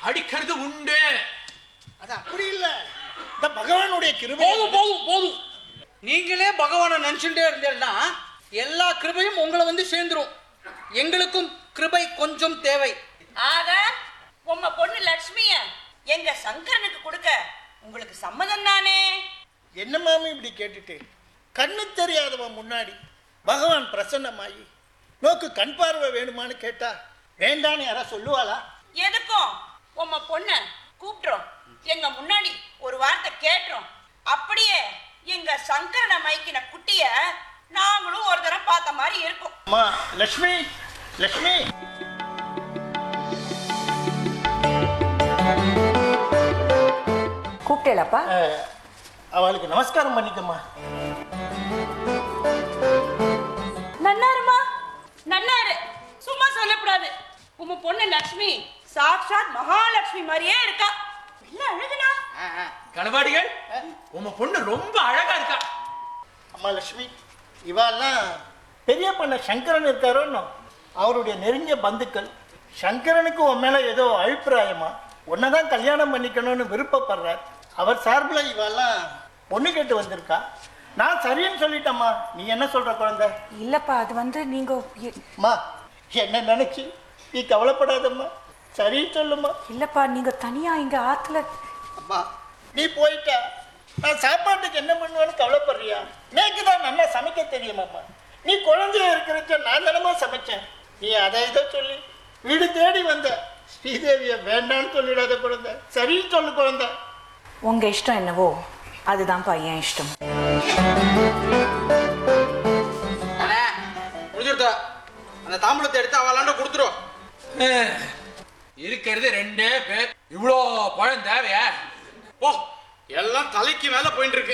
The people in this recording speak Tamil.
அடிக்கிறது உண்டு அது அப்படி இல்ல இந்த பகவானுடைய கிருபை போதும் போதும் போதும் நீங்களே பகவானை நினைச்சுட்டே இருந்தீங்கன்னா எல்லா கிருபையும் உங்களை வந்து சேர்ந்துரும் எங்களுக்கும் கிருபை கொஞ்சம் தேவை ஆக உம்ம பொண்ணு லக்ஷ்மிய எங்க சங்கரனுக்கு கொடுக்க உங்களுக்கு சம்மதம் தானே என்ன மாமி இப்படி கேட்டுட்டு கண்ணு தெரியாதவன் முன்னாடி பகவான் பிரசன்னமாயி நோக்கு கண் பார்வை வேணுமான்னு கேட்டா வேண்டான்னு யாரா சொல்லுவாளா எதுக்கும் உம்ம பொண்ண கூப்பிட்டுறோம் எங்க முன்னாடி ஒரு வார்த்தை கேட்டுறோம் அப்படியே எங்க சங்கரனை மைக்கின குட்டிய நாங்களும் ஒரு தடவை பார்த்த மாதிரி இருக்கும் அம்மா லக்ஷ்மி லக்ஷ்மி கூப்பிட்டேலப்பா அஹ், அவளுக்கு நமஸ்காரம் பண்ணிக்கம்மா நன்னாருமா நன்னாரு சும்மா சொல்லக்கூடாது உம்ம பொண்ணு லக்ஷ்மி சாக்ஷாத் மகாலட்சுமி மாதிரியே இருக்கா என்ன அழகுனா கணவாடிகள் உங்க பொண்ணு ரொம்ப அழகா இருக்கா அம்மா லக்ஷ்மி இவாள்லாம் பெரிய பண்ண சங்கரன் இருக்காரோன்னு அவருடைய நெருங்கிய பந்துக்கள் சங்கரனுக்கு உன் மேல ஏதோ அபிப்பிராயமா உன்னை தான் கல்யாணம் பண்ணிக்கணும்னு விருப்பப்படுறார் அவர் சார்பில் இவாள்லாம் பொண்ணு கேட்டு வந்திருக்கா நான் சரின்னு சொல்லிட்டேம்மா நீ என்ன சொல்ற குழந்தை இல்லப்பா அது வந்து நீங்க இ- அம்மா என்ன நினைச்சு நீ கவலைப்படாதம்மா சரின்னு சொல்லுமா இல்லப்பா நீங்க தனியா இங்க ஆத்துல அம்மா நீ போயிட்ட நான் சாப்பாட்டுக்கு என்ன பண்ணுவேன்னு கவலைப்படுறியா நேக்கு தான் நல்லா சமைக்க தெரியுமாம்மா நீ குழந்தைய இருக்கிறச்ச நான் தானமா சமைச்சேன் நீ அதை இதை சொல்லி வீடு தேடி வந்த ஸ்ரீதேவியை வேண்டான்னு சொல்லிடாத குழந்தை சரின்னு சொல்லு குழந்தை உங்க இஷ்டம் என்னவோ அதுதான்ப்பா என் இஷ்டம் அண்ணே முடிஞ்சிருத்தா அந்த தாம்பூலத்தை எடுத்து அவளாண்ட கொடுத்துரும் அஹ், இருக்கிறது ரெண்டே பேர் இவ்வளோ பழம் தேவையா ஓ எல்லாம் தலைக்கு மேல போயிட்டு இருக்கு